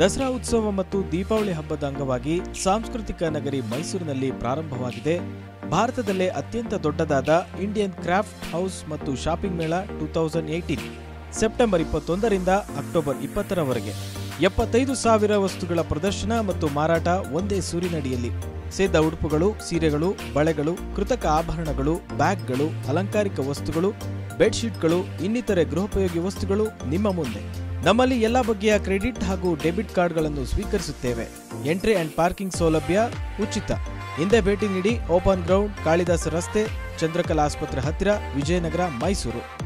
ದಸರಾ ಉತ್ಸವ ಮತ್ತು ದೀಪಾವಳಿ ಹಬ್ಬದ ಅಂಗವಾಗಿ ಸಾಂಸ್ಕೃತಿಕ ನಗರಿ ಮೈಸೂರಿನಲ್ಲಿ ಪ್ರಾರಂಭವಾಗಿದೆ ಭಾರತದಲ್ಲೇ ಅತ್ಯಂತ ದೊಡ್ಡದಾದ ಇಂಡಿಯನ್ ಕ್ರಾಫ್ಟ್ ಹೌಸ್ ಮತ್ತು ಶಾಪಿಂಗ್ ಮೇಳ ಟೂ ತೌಸಂಡ್ ಏಯ್ಟೀನ್ ಸೆಪ್ಟೆಂಬರ್ ಇಪ್ಪತ್ತೊಂದರಿಂದ ಅಕ್ಟೋಬರ್ ಇಪ್ಪತ್ತರವರೆಗೆ ಎಪ್ಪತ್ತೈದು ಸಾವಿರ ವಸ್ತುಗಳ ಪ್ರದರ್ಶನ ಮತ್ತು ಮಾರಾಟ ಒಂದೇ ಸೂರಿನಡಿಯಲ್ಲಿ ಸೇದ ಉಡುಪುಗಳು ಸೀರೆಗಳು ಬಳೆಗಳು ಕೃತಕ ಆಭರಣಗಳು ಬ್ಯಾಗ್ಗಳು ಅಲಂಕಾರಿಕ ವಸ್ತುಗಳು ಬೆಡ್ಶೀಟ್ಗಳು ಇನ್ನಿತರೆ ಗೃಹೋಪಯೋಗಿ ವಸ್ತುಗಳು ನಿಮ್ಮ ಮುಂದೆ ನಮ್ಮಲ್ಲಿ ಎಲ್ಲ ಬಗೆಯ ಕ್ರೆಡಿಟ್ ಹಾಗೂ ಡೆಬಿಟ್ ಕಾರ್ಡ್ಗಳನ್ನು ಸ್ವೀಕರಿಸುತ್ತೇವೆ ಎಂಟ್ರಿ ಅಂಡ್ ಪಾರ್ಕಿಂಗ್ ಸೌಲಭ್ಯ ಉಚಿತ ಹಿಂದೆ ಭೇಟಿ ನೀಡಿ ಓಪನ್ ಗ್ರೌಂಡ್ ಕಾಳಿದಾಸ ರಸ್ತೆ ಚಂದ್ರಕಲಾ ಆಸ್ಪತ್ರೆ ಹತ್ತಿರ ವಿಜಯನಗರ ಮೈಸೂರು